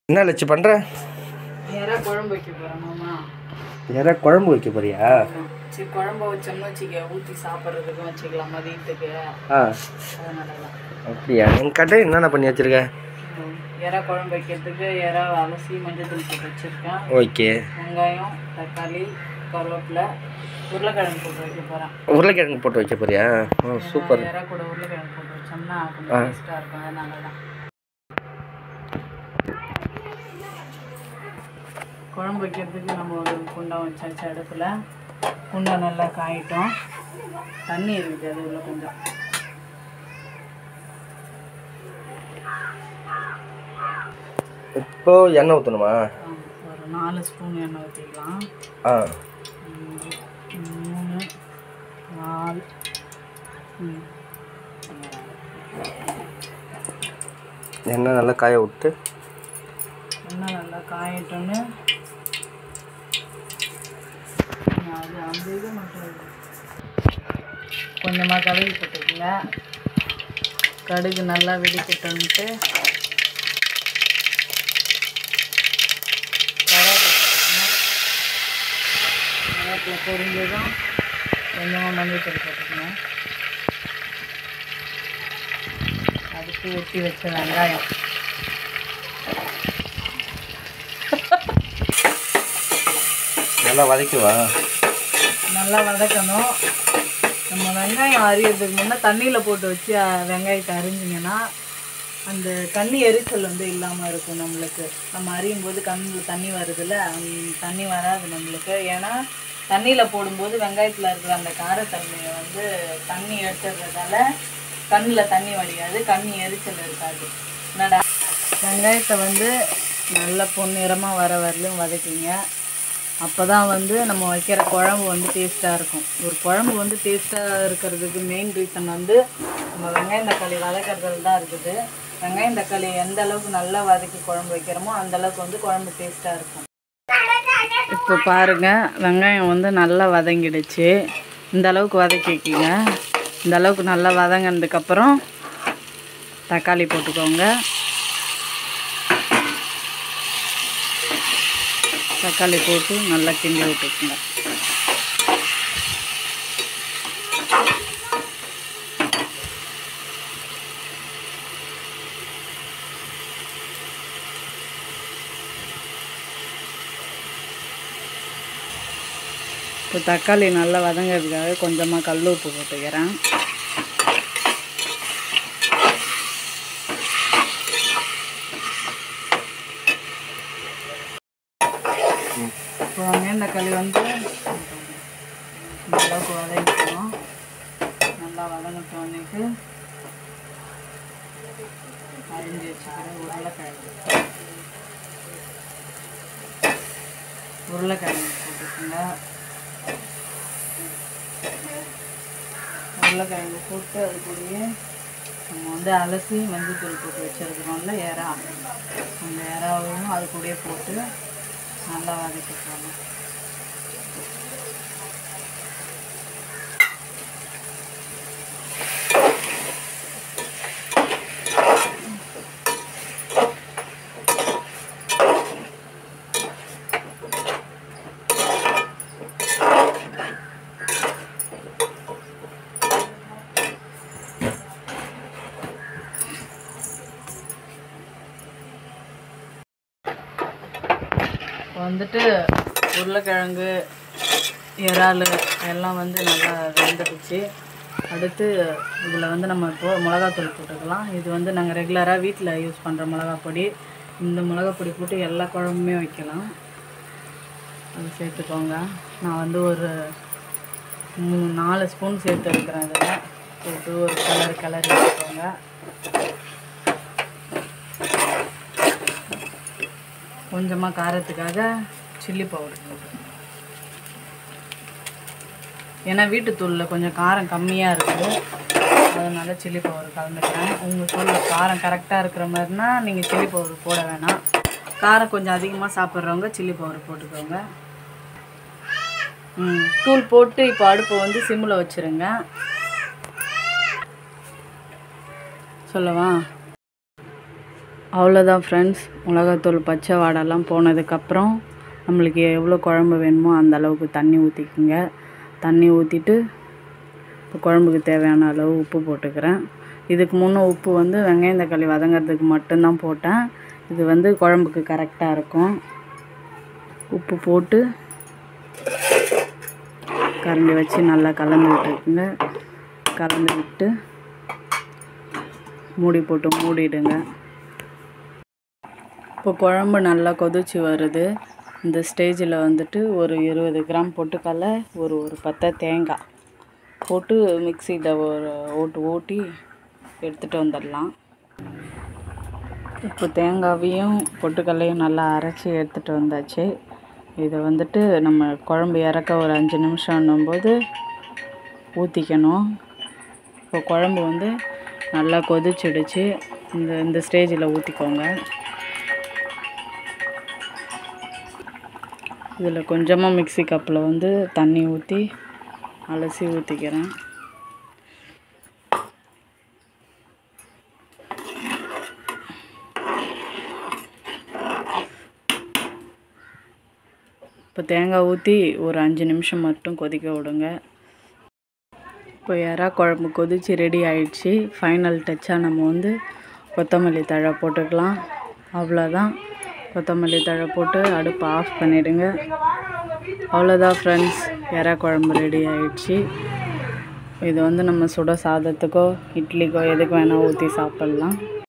என்ன லட்சம் பண்ணுற நேராக குழம்பு வைக்க போகிறேன் மாமா யாராவது குழம்பு வைக்க போறியா சரி குழம்பு வச்சோம்னு வச்சுக்க ஊற்றி சாப்பிட்றதுக்கும் வச்சுக்கலாம் மதியத்துக்கு ஆ அதனால தான் அப்படியா என் கடை என்னென்ன பண்ணி வச்சிருக்க ம். எறா குழம்பு வைக்கிறதுக்கு எறா அலசி மஞ்சள் தூள் போட்டு வச்சுருக்கேன் ஓகே வெங்காயம் தக்காளி கருவேப்பிலை உருளைக்கிழங்கு போட்டு வைக்க போகிறேன் உருளைக்கிழங்கு போட்டு வைக்க போறியா ஓ சூப்பர் எறா கூட உருளைக்கிழங்கு போட்டு வச்சோம்னா ஆ. கொஞ்சம் டேஸ்ட்டாக இருக்கும் அதனால தான் குழம்பு வைக்கிறதுக்கு நம்ம ஒரு குண்டம் வச்சாச்சு அடுப்பில் குண்டம் நல்லா காயிட்டோம் தண்ணி இருக்குது அது உள்ள கொஞ்சம் இப்போ எண்ணெய் ஊற்றணுமா ஆ, ஒரு நாலு ஸ்பூன் எண்ணெய் ஊற்றிக்கலாம் ஆ மூணு நாலு ம். எண்ணெய் நல்லா காய விட்டு எண்ணெய் நல்லா காயட்டோன்னு அது அந்த இது மட்டும் இல்லை. கொஞ்சமாக கடுகு போட்டுக்கல கடுகு நல்லா வெடிக்கட்டோன்ட்டு கருவேப்பிலை போட்டுக்கணும் கருவேப்பிலை பொரிஞ்சதும் கொஞ்சமாக மஞ்சள் தூள் போட்டுக்கணும் அதுக்கு வெட்டி வச்ச வெங்காயம் நல்லா வதக்கிவா நல்லா வதக்கணும் நம்ம வெங்காயம் அரியறதுக்கு முன்னே தண்ணியில் போட்டு வச்சு அஹ், வெங்காயத்தை அரிஞ்சிங்கன்னா அந்த தண்ணி எரிச்சல் வந்து இல்லாமல் இருக்கும் நம்மளுக்கு நம்ம அரியும் போது கண்ணில் தண்ணி வருதுல்ல அந்த தண்ணி வராது நம்மளுக்கு ஏன்னா தண்ணியில் போடும்போது வெங்காயத்தில் இருக்கிற அந்த காரத்தன்மையை வந்து தண்ணி எடுத்துறதால கண்ணில் தண்ணி வடியாது கண் எரிச்சல் இருக்காது என்னடா வெங்காயத்தை வந்து நல்ல பொன்னிறமாக வர வரலையும் வதக்கிங்க அப்போ தான் வந்து நம்ம வைக்கிற குழம்பு வந்து டேஸ்ட்டாக இருக்கும் ஒரு குழம்பு வந்து டேஸ்ட்டாக இருக்கிறதுக்கு மெயின் ரீசன் வந்து நம்ம வெங்காயம் தக்காளி வதக்கிறதுல தான் இருக்குது வெங்காயம் தக்காளி எந்த அளவுக்கு நல்லா வதக்கி குழம்பு வைக்கிறோமோ அந்த அளவுக்கு வந்து குழம்பு டேஸ்ட்டாக இருக்கும் இப்போ பாருங்க வெங்காயம் வந்து நல்லா வதங்கிடுச்சு இந்த அளவுக்கு வதக்கிக்கிங்க இந்த அளவுக்கு நல்லா வதங்கினதுக்கப்புறம் தக்காளி போட்டுக்கோங்க தக்காளி போட்டு நல்லா கிண்டி விட்டுக்குங்க இப்போ தக்காளி நல்லா வதங்கிறதுக்காக கொஞ்சமாக கல் உப்பு போட்டுக்கிறேன் இப்போ வெங்காயம் தக்காளி வந்து இந்த அளவுக்கு வதங்கிக்கணும் நல்லா வதங்கட்டோன்னைக்கு அரிஞ்சு வச்சுக்கிற உருளைக்கிழங்கு உருளைக்கிழங்கு போட்டுக்கோங்க உருளைக்கிழங்கு போட்டு அது கூடயே நம்ம வந்து அலசி மஞ்சள் போட்டு வச்சுருக்கிறோம்ல எறா அந்த எறாவையும் அது கூடயே போட்டு நல்லா வதக்கிக்கோங்க இப்போ வந்துட்டு உருளைக்கிழங்கு இறால் எல்லாம் வந்து நல்லா வெந்துடுச்சு அடுத்து இதில் வந்து நம்ம இப்போ மிளகாத்தூள் போட்டுக்கலாம் இது வந்து நாங்கள் ரெகுலராக வீட்டில் யூஸ் பண்ணுற மிளகாப் பொடி இந்த மிளகாப் பொடி போட்டு எல்லா குழம்புமே வைக்கலாம் அது சேர்த்துக்கோங்க நான் வந்து ஒரு மூணு நாலு ஸ்பூன் சேர்த்து வைக்கிறேன் இதில் போட்டு ஒரு கலர் கலர் வச்சுக்கோங்க கொஞ்சமாக காரத்துக்காக சில்லி பவுடர் போட்டுக்கணும் ஏன்னா வீட்டு தூளில் கொஞ்சம் காரம் கம்மியாக இருக்குது அதனால சில்லி பவுடர் கலந்துக்கிறேன் உங்கள் தூளில் காரம் கரெக்டாக இருக்கிற மாதிரினா நீங்கள் சில்லி பவுடர் போட வேணாம் காரம் கொஞ்சம் அதிகமாக சாப்பிட்றவங்க சில்லி பவுடர் போட்டுக்கோங்க ம் தூள் போட்டு இப்போ அடுப்பை வந்து சிம்மில் வச்சுருங்க சொல்லவா அவ்வளோதான் ஃப்ரெண்ட்ஸ் மிளகாத்தூள் பச்சை வாடெல்லாம் போனதுக்கப்புறம் நம்மளுக்கு எவ்வளோ குழம்பு வேணுமோ அந்த அளவுக்கு தண்ணி ஊற்றிக்குங்க தண்ணி ஊற்றிட்டு இப்போ குழம்புக்கு தேவையான அளவு உப்பு போட்டுக்கிறேன் இதுக்கு முன்னே உப்பு வந்து வெங்காயம் தக்காளி வதங்கிறதுக்கு மட்டும்தான் போட்டேன் இது வந்து குழம்புக்கு கரெக்டாக இருக்கும் உப்பு போட்டு கரண்டி வச்சு நல்லா கலந்து விட்டுருக்குங்க கலந்து விட்டு மூடி போட்டு மூடிடுங்க இப்போ குழம்பு நல்லா கொதிச்சு வருது இந்த ஸ்டேஜில் வந்துட்டு ஒரு இருபது கிராம் பொட்டுக்கடலை ஒரு ஒரு பத்தை தேங்காய் போட்டு மிக்சியில் ஒரு ஓட்டு ஓட்டி எடுத்துகிட்டு வந்துடலாம் இப்போ தேங்காவையும் பொட்டுக்கல்லையும் நல்லா அரைச்சி எடுத்துகிட்டு வந்தாச்சு இதை வந்துட்டு நம்ம குழம்பு இறக்க ஒரு அஞ்சு நிமிஷம்னும்போது ஊற்றிக்கணும் இப்போ குழம்பு வந்து நல்லா கொதிச்சிடுச்சு இந்த இந்த ஸ்டேஜில் ஊற்றிக்கோங்க இதில் கொஞ்சமாக மிக்ஸி கப்பில் வந்து தண்ணி ஊற்றி அலசி ஊற்றிக்கிறேன் இப்போ தேங்காய் ஊற்றி ஒரு அஞ்சு நிமிஷம் மட்டும் கொதிக்க விடுங்க இப்போ எறா குழம்பு கொதிச்சு ரெடி ஆயிடுச்சு ஃபைனல் டச்சாக நம்ம வந்து கொத்தமல்லி தழை போட்டுக்கலாம் அவ்வளோதான் கொத்தமல்லி தழை போட்டு அடுப்பை ஆஃப் பண்ணிவிடுங்க அவ்வளோதான் ஃப்ரெண்ட்ஸ் எறா குழம்பு ரெடி ஆயிடுச்சு இது வந்து நம்ம சுட சாதத்துக்கோ இட்லிக்கோ எதுக்கு வேணால் ஊற்றி சாப்பிட்லாம்